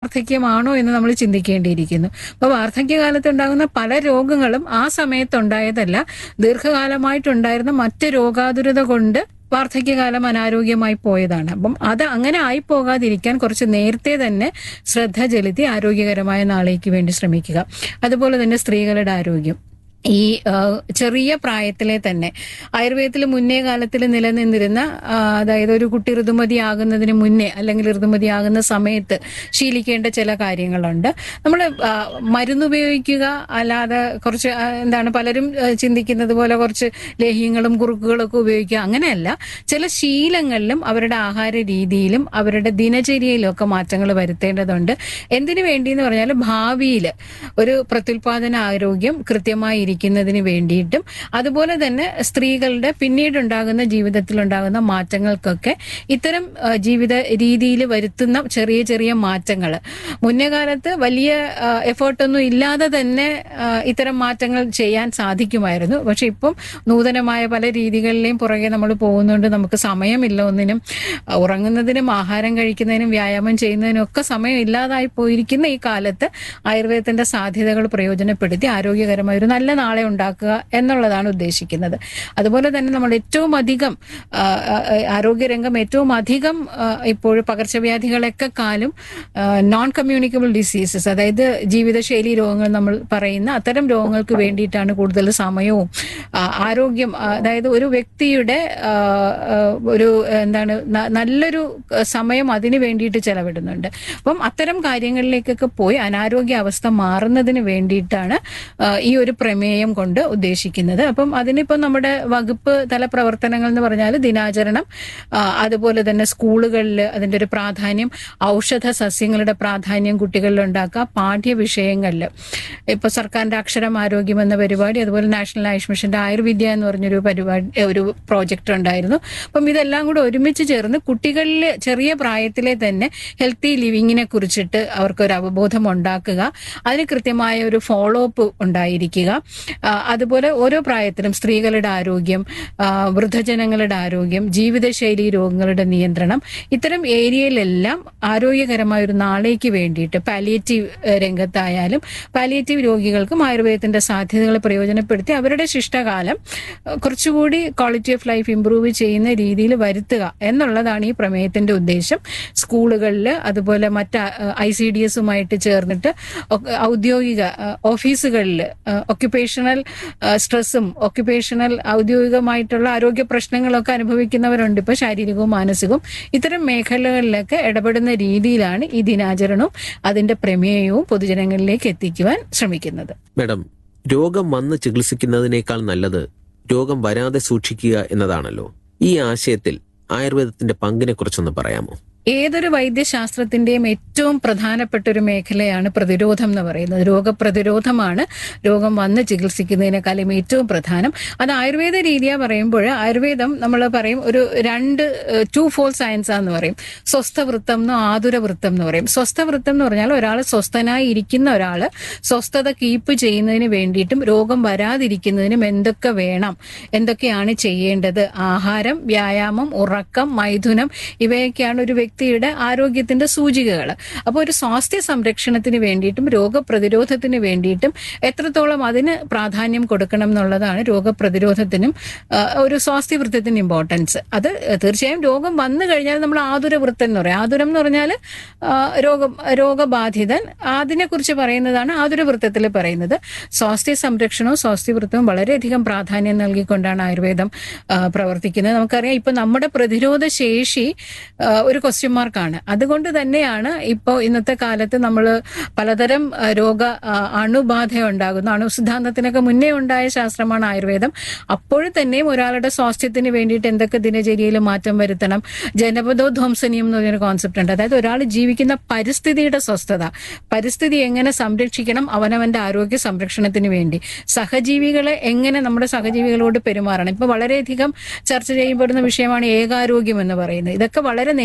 വാർദ്ധക്യമാണോ എന്ന് നമ്മൾ ചിന്തിക്കേണ്ടിയിരിക്കുന്നു അപ്പോൾ വാർദ്ധക്യകാലത്ത് ഉണ്ടാകുന്ന പല രോഗങ്ങളും ആ സമയത്തുണ്ടായതല്ല ദീർഘകാലമായിട്ടുണ്ടായിരുന്ന മറ്റ് രോഗാതുരത കൊണ്ട് വാർദ്ധക്യകാലം അനാരോഗ്യമായി പോയതാണ് അപ്പം അത് അങ്ങനെ ആയി പോകാതിരിക്കാൻ കുറച്ച് നേരത്തെ തന്നെ ശ്രദ്ധ ചെലുത്തി ആരോഗ്യകരമായ നാളേക്ക് വേണ്ടി ശ്രമിക്കുക അതുപോലെ തന്നെ സ്ത്രീകളുടെ ആരോഗ്യം ഈ ആ, ചെറിയ പ്രായത്തിലെ തന്നെ ആയുർവേദത്തിൽ മുന്നേ കാലത്തിൽ നിലനിന്നിരുന്ന ആ, അതായത് ഒരു കുട്ടി ഋതുമതിയാകുന്നതിന് മുന്നേ അല്ലെങ്കിൽ ഋതുമതിയാകുന്ന സമയത്ത് ശീലിക്കേണ്ട ചില കാര്യങ്ങളുണ്ട് നമ്മൾ മരുന്ന് ഉപയോഗിക്കുക അല്ലാതെ കുറച്ച് ആ, എന്താണ് പലരും ആ, ചിന്തിക്കുന്നത് പോലെ കുറച്ച് ലേഹ്യങ്ങളും കുറുക്കുകളും ഒക്കെ ഉപയോഗിക്കുക അങ്ങനെയല്ല ചില ശീലങ്ങളിലും അവരുടെ ആഹാര രീതിയിലും അവരുടെ ദിനചര്യയിലും ഒക്കെ മാറ്റങ്ങൾ വരുത്തേണ്ടതുണ്ട് എന്തിനു വേണ്ടി എന്ന് പറഞ്ഞാൽ ഭാവിയിൽ ഒരു പ്രത്യുൽപാദന ആരോഗ്യം കൃത്യമായി ഇരിക്കുന്നതിന് വേണ്ടിയിട്ടും അതുപോലെ തന്നെ സ്ത്രീകളുടെ പിന്നീടുണ്ടാകുന്ന ജീവിതത്തിലുണ്ടാകുന്ന മാറ്റങ്ങൾക്കൊക്കെ ഇത്തരം ആ, ജീവിത രീതിയിൽ വരുത്തുന്ന ചെറിയ ചെറിയ മാറ്റങ്ങൾ മുന്നേ കാലത്ത് വലിയ എഫേർട്ടൊന്നും ഇല്ലാതെ തന്നെ ആ, ഇത്തരം മാറ്റങ്ങൾ ചെയ്യാൻ സാധിക്കുമായിരുന്നു പക്ഷെ ഇപ്പം നൂതനമായ പല രീതികളിലെയും പുറകെ നമ്മൾ പോകുന്നുണ്ട് നമുക്ക് സമയമില്ല ഒന്നിനും ആ, ഉറങ്ങുന്നതിനും ആഹാരം കഴിക്കുന്നതിനും വ്യായാമം ചെയ്യുന്നതിനും ഒക്കെ സമയം ഇല്ലാതായി പോയിരിക്കുന്ന ഈ കാലത്ത് ആയുർവേദത്തിന്റെ സാധ്യതകൾ പ്രയോജനപ്പെടുത്തി ആരോഗ്യകരമായ ഒരു നല്ല നാളെ ഉണ്ടാക്കുക എന്നുള്ളതാണ് ഉദ്ദേശിക്കുന്നത് അതുപോലെ തന്നെ നമ്മൾ ഏറ്റവും അധികം ആ, ആ, ആരോഗ്യരംഗം ഏറ്റവും അധികം ആ, ഇപ്പോൾ പകർച്ചവ്യാധികളൊക്കെ കാലും നോൺ കമ്മ്യൂണിക്കബിൾ ഡിസീസസ് അതായത് ജീവിതശൈലി രോഗങ്ങൾ നമ്മൾ പറയുന്ന അത്തരം രോഗങ്ങൾക്ക് വേണ്ടിയിട്ടാണ് കൂടുതൽ സമയവും ആ, ആരോഗ്യം ആ, അതായത് ഒരു വ്യക്തിയുടെ ആ, ആ, ഒരു എന്താണ് ന- നല്ലൊരു സമയം അതിന് വേണ്ടിയിട്ട് ചെലവിടുന്നുണ്ട് അപ്പം അത്തരം കാര്യങ്ങളിലേക്കൊക്കെ പോയി അനാരോഗ്യ അവസ്ഥ മാറുന്നതിന് വേണ്ടിയിട്ടാണ് ആ, ഈ ഒരു പ്രമേയം കൊണ്ട് ഉദ്ദേശിക്കുന്നത് അപ്പം അതിനിപ്പം നമ്മുടെ വകുപ്പ് തല പ്രവർത്തനങ്ങൾ എന്ന് പറഞ്ഞാൽ ദിനാചരണം ആ, അതുപോലെ തന്നെ സ്കൂളുകളിൽ അതിന്റെ ഒരു പ്രാധാന്യം ഔഷധ സസ്യങ്ങളുടെ പ്രാധാന്യം കുട്ടികളിൽ ഉണ്ടാക്കുക പാഠ്യ വിഷയങ്ങളിൽ ഇപ്പൊ സർക്കാരിന്റെ അക്ഷരം ആരോഗ്യം എന്ന പരിപാടി അതുപോലെ നാഷണൽ ആയുഷ് മിഷന്റെ ആയുർവിദ്യ എന്ന് പറഞ്ഞൊരു പരിപാടി ഏ, ഒരു പ്രോജക്റ്റ് ഉണ്ടായിരുന്നു അപ്പം ഇതെല്ലാം കൂടെ ഒരുമിച്ച് ചേർന്ന് കുട്ടികളിൽ ചെറിയ പ്രായത്തിലെ തന്നെ ഹെൽത്തി ലിവിങ്ങിനെ കുറിച്ചിട്ട് അവർക്കൊരു അവബോധം ഉണ്ടാക്കുക അതിന് കൃത്യമായ ഒരു ഫോളോ അപ്പ് ഉണ്ടായിരിക്കുക ആ, അതുപോലെ ഓരോ പ്രായത്തിലും സ്ത്രീകളുടെ ആരോഗ്യം ആ, വൃദ്ധജനങ്ങളുടെ ആരോഗ്യം ജീവിതശൈലി രോഗങ്ങളുടെ നിയന്ത്രണം ഇത്തരം ഏരിയയിലെല്ലാം ആരോഗ്യകരമായ ഒരു നാളേക്ക് വേണ്ടിയിട്ട് പാലിയേറ്റീവ് രംഗത്തായാലും പാലിയേറ്റീവ് രോഗികൾക്കും ആയുർവേദത്തിന്റെ സാധ്യതകൾ പ്രയോജനപ്പെടുത്തി അവരുടെ ശിഷ്ടകാലം ആ, കുറച്ചുകൂടി ക്വാളിറ്റി ഓഫ് ലൈഫ് ഇംപ്രൂവ് ചെയ്യുന്ന രീതിയിൽ വരുത്തുക എന്നുള്ളതാണ് ഈ പ്രമേയത്തിന്റെ ഉദ്ദേശം സ്കൂളുകളിൽ അതുപോലെ മറ്റ് ഐ സി ഡി എസുമായിട്ട് ചേർന്നിട്ട് ഒക്കെ ഔദ്യോഗിക ഓഫീസുകളിൽ ഒക്യുപേഷണൽ സ്ട്രെസ്സും ഒക്യുപേഷണൽ ഔദ്യോഗികമായിട്ടുള്ള ആരോഗ്യ പ്രശ്നങ്ങളൊക്കെ അനുഭവിക്കുന്നവരുണ്ട് ഇപ്പൊ ശാരീരികവും മാനസികവും ഇത്തരം മേഖലകളിലൊക്കെ ഇടപെടുന്ന രീതിയിലാണ് ഈ ദിനാചരണവും അതിന്റെ പ്രമേയവും പൊതുജനങ്ങളിലേക്ക് എത്തിക്കുവാൻ ശ്രമിക്കുന്നത് മാഡം രോഗം വന്ന് ചികിത്സിക്കുന്നതിനേക്കാൾ നല്ലത് രോഗം വരാതെ സൂക്ഷിക്കുക എന്നതാണല്ലോ ഈ ആശയത്തിൽ ആയുർവേദത്തിന്റെ പങ്കിനെ കുറിച്ചൊന്ന് പറയാമോ ഏതൊരു വൈദ്യശാസ്ത്രത്തിന്റെയും ഏറ്റവും പ്രധാനപ്പെട്ട ഒരു മേഖലയാണ് പ്രതിരോധം എന്ന് പറയുന്നത് രോഗപ്രതിരോധമാണ് രോഗം വന്ന് ചികിത്സിക്കുന്നതിനേക്കാളും ഏറ്റവും പ്രധാനം അത് ആയുർവേദ രീതിയാ പറയുമ്പോൾ ആയുർവേദം നമ്മൾ പറയും ഒരു രണ്ട് ടു ഫോൾ സയൻസ് എന്ന് പറയും സ്വസ്ഥവൃത്തം എന്നോ ആതുരവൃത്തം എന്ന് പറയും സ്വസ്ഥവൃത്തം എന്ന് പറഞ്ഞാൽ ഒരാൾ സ്വസ്ഥനായി ഇരിക്കുന്ന ഒരാൾ സ്വസ്ഥത കീപ്പ് ചെയ്യുന്നതിന് വേണ്ടിയിട്ടും രോഗം വരാതിരിക്കുന്നതിനും എന്തൊക്കെ വേണം എന്തൊക്കെയാണ് ചെയ്യേണ്ടത് ആഹാരം വ്യായാമം ഉറക്കം മൈഥുനം ഇവയൊക്കെയാണ് ഒരു വ്യക്തിയുടെ ആരോഗ്യത്തിന്റെ സൂചികകൾ അപ്പോൾ ഒരു സ്വാസ്ഥ്യ സംരക്ഷണത്തിന് വേണ്ടിയിട്ടും രോഗപ്രതിരോധത്തിന് വേണ്ടിയിട്ടും എത്രത്തോളം അതിന് പ്രാധാന്യം കൊടുക്കണം എന്നുള്ളതാണ് രോഗപ്രതിരോധത്തിനും ആ, ഒരു സ്വാസ്ഥ്യവൃത്തത്തിന് ഇമ്പോർട്ടൻസ് അത് തീർച്ചയായും രോഗം വന്നു കഴിഞ്ഞാൽ നമ്മൾ ആതുരവൃത്തം എന്ന് പറയും ആതുരം എന്ന് പറഞ്ഞാൽ ആ, രോഗം രോഗബാധിതൻ അതിനെക്കുറിച്ച് പറയുന്നതാണ് ആതുരവൃത്തത്തിൽ പറയുന്നത് സ്വാസ്ഥ്യ സംരക്ഷണവും സ്വാസ്ഥ്യവൃത്തവും വളരെയധികം പ്രാധാന്യം നൽകിക്കൊണ്ടാണ് ആയുർവേദം ആ, പ്രവർത്തിക്കുന്നത് നമുക്കറിയാം ഇപ്പൊ നമ്മുടെ പ്രതിരോധ ശേഷി ആ, ഒരു ക്വസ്റ്റ്യൻ മാർക്കാണ് അതുകൊണ്ട് തന്നെയാണ് ഇപ്പോൾ ഇന്നത്തെ കാലത്ത് നമ്മൾ പലതരം ആ, രോഗ ആ, അണുബാധ ഉണ്ടാകുന്നു അണുസിദ്ധാന്തത്തിനൊക്കെ മുന്നേ ഉണ്ടായ ശാസ്ത്രമാണ് ആയുർവേദം അപ്പോഴും തന്നെയും ഒരാളുടെ സ്വാസ്ഥ്യത്തിന് വേണ്ടിയിട്ട് എന്തൊക്കെ ദിനചര്യയിൽ മാറ്റം വരുത്തണം ജനപദോധ്വംസനീയം എന്ന് പറഞ്ഞൊരു കോൺസെപ്റ്റ് ഉണ്ട് അതായത് ഒരാൾ ജീവിക്കുന്ന പരിസ്ഥിതിയുടെ സ്വസ്ഥത പരിസ്ഥിതി എങ്ങനെ സംരക്ഷിക്കണം അവനവന്റെ ആരോഗ്യ സംരക്ഷണത്തിന് വേണ്ടി സഹജീവികളെ എങ്ങനെ നമ്മുടെ സഹജീവികളോട് പെരുമാറണം ഇപ്പൊ വളരെയധികം ചർച്ച ചെയ്യപ്പെടുന്ന വിഷയമാണ് ഏകാരോഗ്യം എന്ന് പറയുന്നത് ഇതൊക്കെ വളരെ നേരത്തെ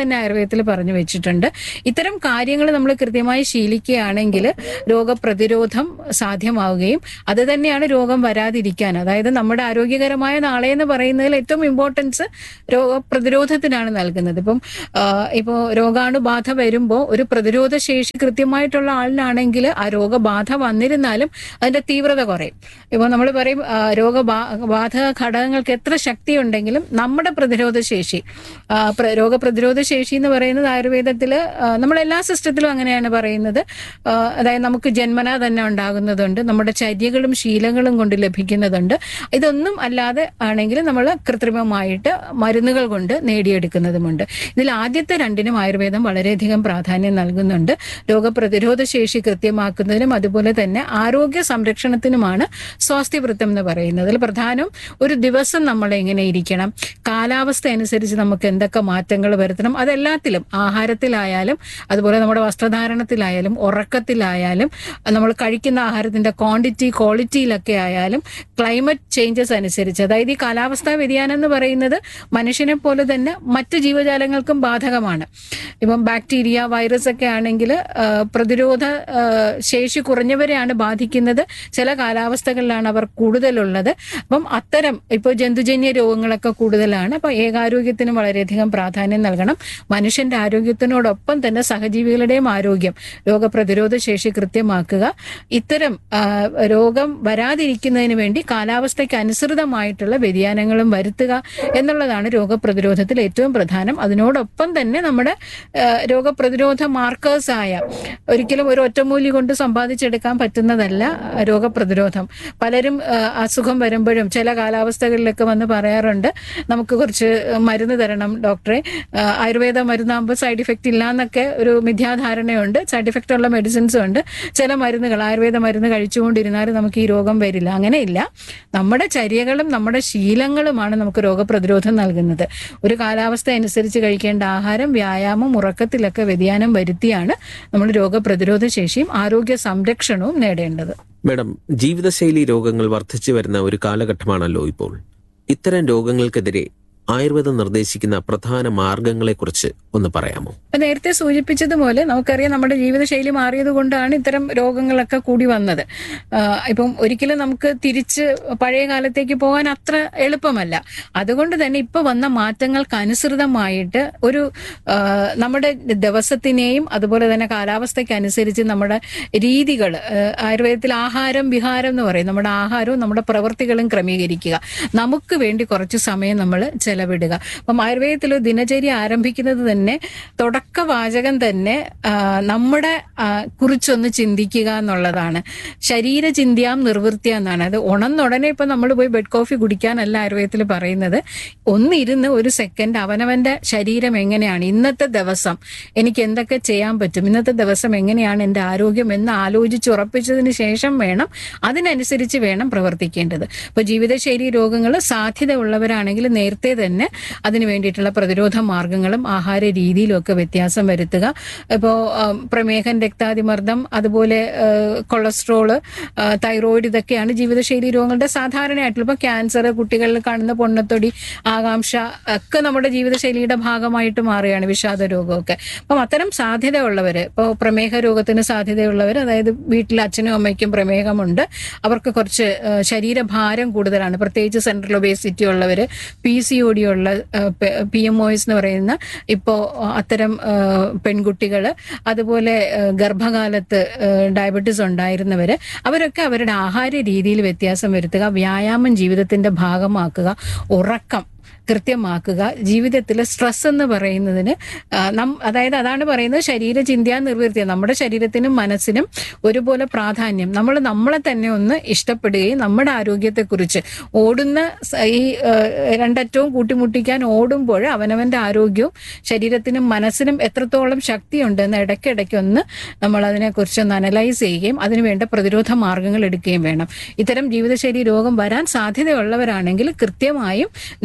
തന്നെ ആയുർവേദത്തിൽ പറഞ്ഞു വെച്ചിട്ടുണ്ട് ഇത്തരം കാര്യങ്ങൾ നമ്മൾ കൃത്യമായി ശീലിക്കുകയാണെങ്കിൽ രോഗപ്രതിരോധം സാധ്യമാവുകയും അത് തന്നെയാണ് രോഗം വരാതിരിക്കാൻ അതായത് നമ്മുടെ ആരോഗ്യകരമായ നാളെ എന്ന് പറയുന്നതിൽ ഏറ്റവും ഇമ്പോർട്ടൻസ് രോഗപ്രതിരോധത്തിനാണ് നൽകുന്നത് ഇപ്പം ഇപ്പോൾ രോഗാണുബാധ വരുമ്പോൾ ഒരു പ്രതിരോധ ശേഷി കൃത്യമായിട്ടുള്ള ആളിനാണെങ്കിൽ ആ രോഗബാധ വന്നിരുന്നാലും അതിന്റെ തീവ്രത കുറയും ഇപ്പോൾ നമ്മൾ പറയും ആ, രോഗബാ- ബാധ ഘടകങ്ങൾക്ക് എത്ര ശക്തി ഉണ്ടെങ്കിലും നമ്മുടെ പ്രതിരോധ ശേഷി ആ, പ്ര- രോഗപ്രതിരോധ ശേഷി എന്ന് പറയുന്നത് ആയുർവേദത്തിൽ നമ്മൾ എല്ലാ സിസ്റ്റത്തിലും അങ്ങനെയാണ് പറയുന്നത് ആ, അതായത് നമുക്ക് ജന്മന തന്നെ ഉണ്ടാകുന്നതുണ്ട് നമ്മുടെ ചര്യകളും ശീലങ്ങളും കൊണ്ട് ലഭിക്കുന്നതുണ്ട് ഇതൊന്നും അല്ലാതെ ആണെങ്കിൽ നമ്മൾ കൃത്രിമമായിട്ട് മരുന്നുകൾ കൊണ്ട് നേടിയെടുക്കുന്നതുമുണ്ട് ഇതിൽ ആദ്യത്തെ രണ്ടിനും ആയുർവേദം വളരെയധികം പ്രാധാന്യം നൽകുന്നുണ്ട് രോഗപ്രതിരോധ ശേഷി കൃത്യമാക്കുന്നതിനും അതുപോലെ തന്നെ ആരോഗ്യ സംരക്ഷണത്തിനുമാണ് സ്വാസ്ഥ്യവൃത്തം എന്ന് പറയുന്നത് അതിൽ പ്രധാനം ഒരു ദിവസം നമ്മൾ എങ്ങനെ ഇരിക്കണം കാലാവസ്ഥ അനുസരിച്ച് നമുക്ക് എന്തൊക്കെ മാറ്റങ്ങൾ വരുത്തണം അതെല്ലാത്തിലും ആഹാരത്തിലായാലും അതുപോലെ നമ്മുടെ വസ്ത്രധാരണത്തിലായാലും ഉറക്കത്തിലായാലും നമ്മൾ കഴിക്കുന്ന ആഹാരത്തിന്റെ ക്വാണ്ടിറ്റി ക്വാളിറ്റിയിലൊക്കെ ആയാലും ക്ലൈമറ്റ് ചേഞ്ചസ് അനുസരിച്ച് അതായത് ഈ കാലാവസ്ഥാ വ്യതിയാനം എന്ന് പറയുന്നത് മനുഷ്യനെ പോലെ തന്നെ മറ്റ് ജീവജാലങ്ങൾക്കും ബാധകമാണ് ഇപ്പം ബാക്ടീരിയ വൈറസ് ഒക്കെ ആണെങ്കിൽ പ്രതിരോധ ആ, ശേഷി കുറഞ്ഞവരെയാണ് ബാധിക്കുന്നത് ചില കാലാവസ്ഥകളിലാണ് അവർ കൂടുതലുള്ളത് അപ്പം അത്തരം ഇപ്പോൾ ജന്തുജന്യ രോഗങ്ങളൊക്കെ കൂടുതലാണ് അപ്പം ഏകാരോഗ്യത്തിന് വളരെയധികം പ്രാധാന്യം നൽകണം മനുഷ്യന്റെ ആരോഗ്യത്തിനോടൊപ്പം തന്നെ സഹജീവികളുടെയും ആരോഗ്യം രോഗപ്രതിരോധ ശേഷി കൃത്യമാക്കുക ഇത്തരം ആ, രോഗം വരാതിരിക്കുന്നതിന് വേണ്ടി കാലാവസ്ഥയ്ക്ക് അനുസൃതമായിട്ടുള്ള വ്യതിയാനങ്ങളും വരുത്തുക എന്നുള്ളതാണ് രോഗപ്രതിരോധത്തിൽ ഏറ്റവും പ്രധാനം അതിനോടൊപ്പം തന്നെ നമ്മുടെ ആ, രോഗപ്രതിരോധ മാർക്കേഴ്സായ ഒരിക്കലും ഒരു ഒറ്റമൂലി കൊണ്ട് സമ്പാദിച്ചെടുക്കാൻ പറ്റുന്നതല്ല ആ, രോഗപ്രതിരോധം പലരും ആ, അസുഖം വരുമ്പോഴും ചില കാലാവസ്ഥകളിലൊക്കെ വന്ന് പറയാറുണ്ട് നമുക്ക് കുറച്ച് മരുന്ന് തരണം ഡോക്ടറെ ആ, ആയുർവേദ മരുന്നാകുമ്പോൾ സൈഡ് ഇഫക്റ്റ് ഇല്ല എന്നൊക്കെ ഒരു മിഥ്യാധാരണയുണ്ട് സൈഡ് ഇഫക്റ്റ് ഉള്ള മെഡിസിൻസും ഉണ്ട് ചില മരുന്നുകൾ ആയുർവേദ മരുന്ന് കഴിച്ചുകൊണ്ടിരുന്നാലും നമുക്ക് ഈ രോഗം വരില്ല അങ്ങനെയില്ല നമ്മുടെ ചര്യകളും നമ്മുടെ ശീലങ്ങളുമാണ് നമുക്ക് രോഗപ്രതിരോധം നൽകുന്നത് ഒരു കാലാവസ്ഥ അനുസരിച്ച് കഴിക്കേണ്ട ആഹാരം വ്യായാമം ഉറക്കത്തിലൊക്കെ വ്യതിയാനം വരുത്തിയാണ് നമ്മൾ രോഗപ്രതിരോധ ശേഷിയും ആരോഗ്യ സംരക്ഷണവും നേടേണ്ടത് മാഡം ജീവിതശൈലി രോഗങ്ങൾ വർദ്ധിച്ചു വരുന്ന ഒരു കാലഘട്ടമാണല്ലോ ഇപ്പോൾ ഇത്തരം രോഗങ്ങൾക്കെതിരെ ആയുർവേദം നിർദ്ദേശിക്കുന്ന പ്രധാന മാർഗങ്ങളെക്കുറിച്ച് ഒന്ന് പറയാമോ ഇപ്പൊ നേരത്തെ സൂചിപ്പിച്ചതുപോലെ നമുക്കറിയാം നമ്മുടെ ജീവിതശൈലി മാറിയത് കൊണ്ടാണ് ഇത്തരം രോഗങ്ങളൊക്കെ കൂടി വന്നത് ആഹ് ഇപ്പം ഒരിക്കലും നമുക്ക് തിരിച്ച് പഴയ കാലത്തേക്ക് പോകാൻ അത്ര എളുപ്പമല്ല അതുകൊണ്ട് തന്നെ ഇപ്പൊ വന്ന മാറ്റങ്ങൾക്ക് അനുസൃതമായിട്ട് ഒരു ആഹ് നമ്മുടെ ദിവസത്തിനെയും അതുപോലെ തന്നെ കാലാവസ്ഥയ്ക്ക് അനുസരിച്ച് നമ്മുടെ രീതികൾ ആയുർവേദത്തിൽ ആഹാരം വിഹാരം എന്ന് പറയും നമ്മുടെ ആഹാരവും നമ്മുടെ പ്രവൃത്തികളും ക്രമീകരിക്കുക നമുക്ക് വേണ്ടി കുറച്ച് സമയം നമ്മൾ ചെലവിടുക അപ്പം ആയുർവേദത്തിൽ ഒരു ദിനചര്യ ആരംഭിക്കുന്നത് തന്നെ തുടക്കവാചകം തന്നെ ആ, നമ്മുടെ ആ, കുറിച്ചൊന്ന് ചിന്തിക്കുക എന്നുള്ളതാണ് ശരീര ചിന്തിയാം നിർവൃത്തിയ എന്നാണ് അത് ഉണന്നുടനെ ഇപ്പൊ നമ്മൾ പോയി ബെഡ് കോഫി കുടിക്കാനല്ല ആയുർവേദത്തിൽ പറയുന്നത് ഒന്നിരുന്ന് ഒരു സെക്കൻഡ് അവനവന്റെ ശരീരം എങ്ങനെയാണ് ഇന്നത്തെ ദിവസം എനിക്ക് എന്തൊക്കെ ചെയ്യാൻ പറ്റും ഇന്നത്തെ ദിവസം എങ്ങനെയാണ് എൻ്റെ ആരോഗ്യം എന്ന് ആലോചിച്ച് ഉറപ്പിച്ചതിന് ശേഷം വേണം അതിനനുസരിച്ച് വേണം പ്രവർത്തിക്കേണ്ടത് ഇപ്പൊ ജീവിതശൈലി രോഗങ്ങൾ സാധ്യത ഉള്ളവരാണെങ്കിൽ നേരത്തെ തന്നെ അതിന് വേണ്ടിയിട്ടുള്ള പ്രതിരോധ മാർഗങ്ങളും ആഹാര രീതിയിലും ഒക്കെ വ്യത്യാസം വരുത്തുക ഇപ്പോൾ പ്രമേഹം രക്താതിമർദ്ദം അതുപോലെ ആ, കൊളസ്ട്രോള് ആ, തൈറോയിഡ് ഇതൊക്കെയാണ് ജീവിതശൈലി രോഗങ്ങളുടെ സാധാരണയായിട്ടുള്ള ഇപ്പൊ ക്യാൻസർ കുട്ടികളിൽ കാണുന്ന പൊണ്ണത്തൊടി ആകാംക്ഷ ഒക്കെ നമ്മുടെ ജീവിതശൈലിയുടെ ഭാഗമായിട്ട് മാറുകയാണ് വിഷാദ രോഗമൊക്കെ അപ്പം അത്തരം സാധ്യതയുള്ളവര് ഇപ്പോൾ പ്രമേഹ രോഗത്തിന് സാധ്യതയുള്ളവർ അതായത് വീട്ടിൽ അച്ഛനും അമ്മയ്ക്കും പ്രമേഹമുണ്ട് അവർക്ക് കുറച്ച് ആ, ശരീരഭാരം കൂടുതലാണ് പ്രത്യേകിച്ച് സെൻട്രൽ ഒബേസിറ്റി ഉള്ളവര് പി സി ഒ ഡി ഉള്ള പി എം ഒസ് എന്ന് പറയുന്ന ഇപ്പോൾ അത്തരം പെൺകുട്ടികൾ അതുപോലെ ആ, ഗർഭകാലത്ത് ഡയബറ്റീസ് ഉണ്ടായിരുന്നവര് അവരൊക്കെ അവരുടെ ആഹാര രീതിയിൽ വ്യത്യാസം വരുത്തുക വ്യായാമം ജീവിതത്തിന്റെ ഭാഗമാക്കുക ഉറക്കം കൃത്യമാക്കുക ജീവിതത്തിൽ സ്ട്രെസ് എന്ന് പറയുന്നതിന് ആ, നം- അതായത് അതാണ് പറയുന്നത് ശരീര ചിന്തയാ നിർവൃത്തിയ നമ്മുടെ ശരീരത്തിനും മനസ്സിനും ഒരുപോലെ പ്രാധാന്യം നമ്മൾ നമ്മളെ തന്നെ ഒന്ന് ഇഷ്ടപ്പെടുകയും നമ്മുടെ ആരോഗ്യത്തെക്കുറിച്ച് ഓടുന്ന സ- ഈ ആ, രണ്ടറ്റവും കൂട്ടിമുട്ടിക്കാൻ ഓടുമ്പോൾ അവനവന്റെ ആരോഗ്യവും ശരീരത്തിനും മനസ്സിനും എത്രത്തോളം ശക്തിയുണ്ടെന്ന് ഇടയ്ക്കിടയ്ക്ക് ഒന്ന് നമ്മൾ അതിനെക്കുറിച്ച് ഒന്ന് അനലൈസ് ചെയ്യുകയും അതിനുവേണ്ട പ്രതിരോധ മാർഗങ്ങൾ എടുക്കുകയും വേണം ഇത്തരം ജീവിതശൈലി രോഗം വരാൻ സാധ്യതയുള്ളവരാണെങ്കിൽ കൃത്യമായും നേരത്തെ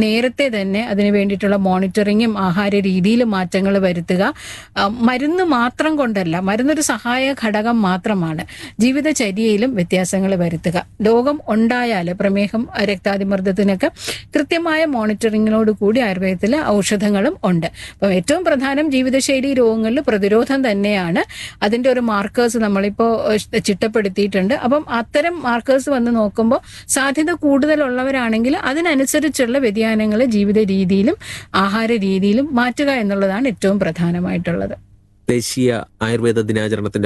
തന്നെ അതിന് വേണ്ടിയിട്ടുള്ള മോണിറ്ററിങ്ങും ആഹാര രീതിയിലും മാറ്റങ്ങൾ വരുത്തുക ആ, മരുന്ന് മാത്രം കൊണ്ടല്ല മരുന്നൊരു സഹായ ഘടകം മാത്രമാണ് ജീവിതചര്യയിലും വ്യത്യാസങ്ങൾ വരുത്തുക രോഗം ഉണ്ടായാൽ പ്രമേഹം രക്താതിമർദ്ദത്തിനൊക്കെ കൃത്യമായ മോണിറ്ററിങ്ങിനോട് കൂടി ആയുർവേദത്തിൽ ഔഷധങ്ങളും ഉണ്ട് അപ്പം ഏറ്റവും പ്രധാനം ജീവിതശൈലി രോഗങ്ങളിൽ പ്രതിരോധം തന്നെയാണ് അതിന്റെ ഒരു മാർക്കേഴ്സ് നമ്മളിപ്പോൾ ഏഹ്, ചിട്ടപ്പെടുത്തിയിട്ടുണ്ട് അപ്പം അത്തരം മാർക്കേഴ്സ് വന്ന് നോക്കുമ്പോൾ സാധ്യത കൂടുതലുള്ളവരാണെങ്കിൽ അതിനനുസരിച്ചുള്ള വ്യതിയാനങ്ങൾ ജീവിത രീതിയിലും ആഹാര രീതിയിലും മാറ്റുക എന്നുള്ളതാണ് ഏറ്റവും പ്രധാനമായിട്ടുള്ളത് ദേശീയ ആയുർവേദ ദിനാചരണത്തിന്റെ